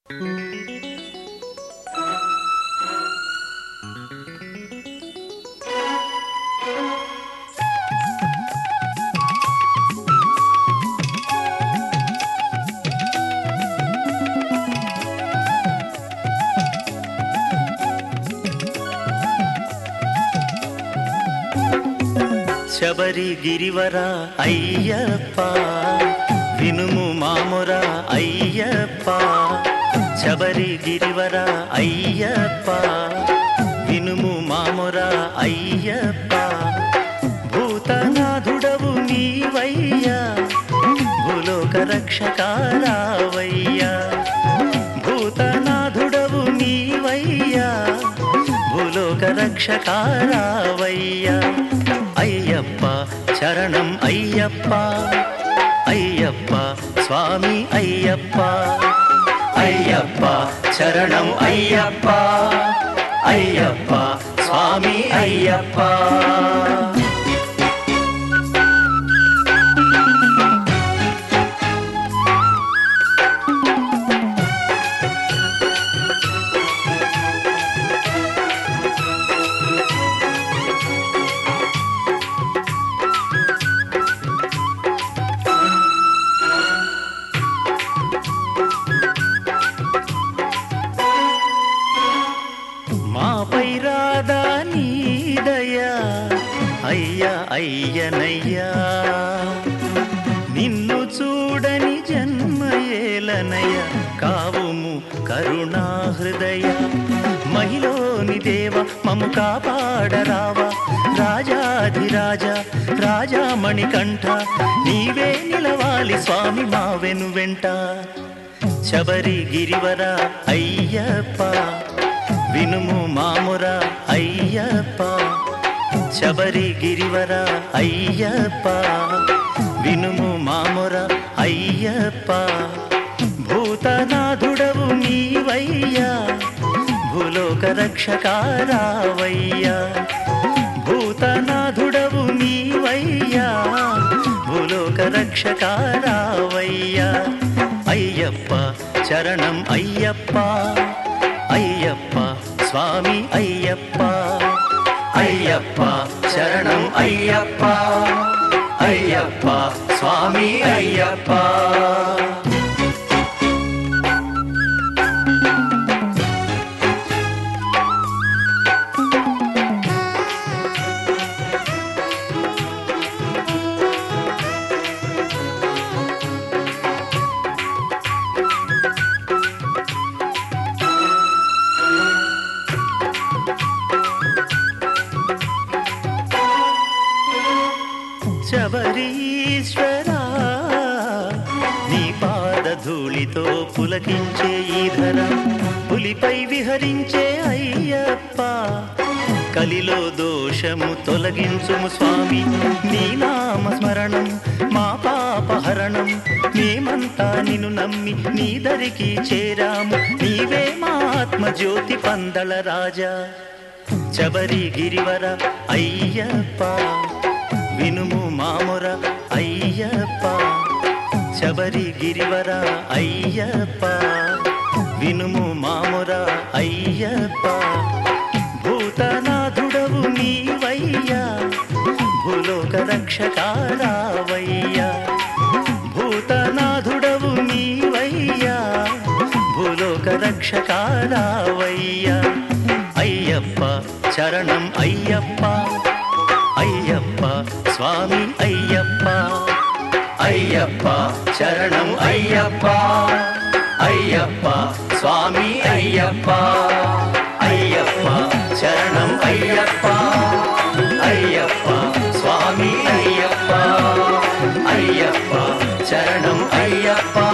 శబరి గిరివర అయ్యప్ప వినుము మాముర అయ్యప్ప శబరి గిరివర అయ్యప్ప వినుము మాముర అయ్యప్ప భూతనాథుడవు నీవయ్యా భూలోక రక్షకారావయ్యా భూతనాథుడవు నీవయ్యా భూలోక రక్షకారావయ్యా అయ్యప్ప చరణం అయ్యప్ప అయ్యప్ప స్వామి అయ్యప్ప అయ్యప్ప చరణం అయ్యప్ప అయ్యప్ప స్వామి అయ్యప్ప మాపై రాదా నీదయ్యా అయ్యా అయ్యనయ్యా నిన్ను చూడని జన్మయేలనయ కావుము కరుణా హృదయ మహిలోని దేవ మము కాపాడరావా రాజాధిరాజ రాజామణి కంఠ నీవే నిలవాలి స్వామి మా వెను వెంట శబరి గిరివర అయ్యప్ప వినుము మాముర అయ్యప్ప శబరి గిరివర అయ్యప్ప వినుము మాముర అయ్యప్ప భూతనాథుడవు నీవయ్యా భూలోక రక్షకారావయ్యా భూతనాథుడవు నీవయ్యా భూలోక రక్షకారావయ్యా అయ్యప్ప చరణం అయ్యప్ప అయ్యప్ప స్వామి అయ్యప్ప అయ్యప్ప శరణం అయ్యప్ప అయ్యప్ప స్వామి అయ్యప్ప శబరీశ్వరా నీ పాదధూళితో పులకించే ఈ ధర పులిపై విహరించే అయ్యప్ప కలిలో దోషము తొలగించుము స్వామి నీ నామ స్మరణం మా పాపహరణం మేమంతా నిన్ను నమ్మి నీ దరికి చేరాము నీవే మా ఆత్మజ్యోతి పందళ రాజా శబరి గిరివర అయ్యప్ప వినుము మాముర అయ్యప్ప శబరి గిరివర అయ్యప్ప వినుము మాముర అయ్యప్ప భూతనాథుడవు నీవయ్యా భూలోక రక్షకారావయ్యా భూతనాథుడవు నీవయ్యా భూలోక రక్షకారావయ్యా అయ్యప్ప చరణం అయ్యప్ప అయ్యప్ప స్వామి అయ్యప్ప అయ్యప్ప చరణం అయ్యప్ప అయ్యప్ప స్వామి అయ్యప్ప అయ్యప్ప చరణం అయ్యప్ప అయ్యప్ప స్వామి అయ్యప్ప అయ్యప్ప చరణం అయ్యప్ప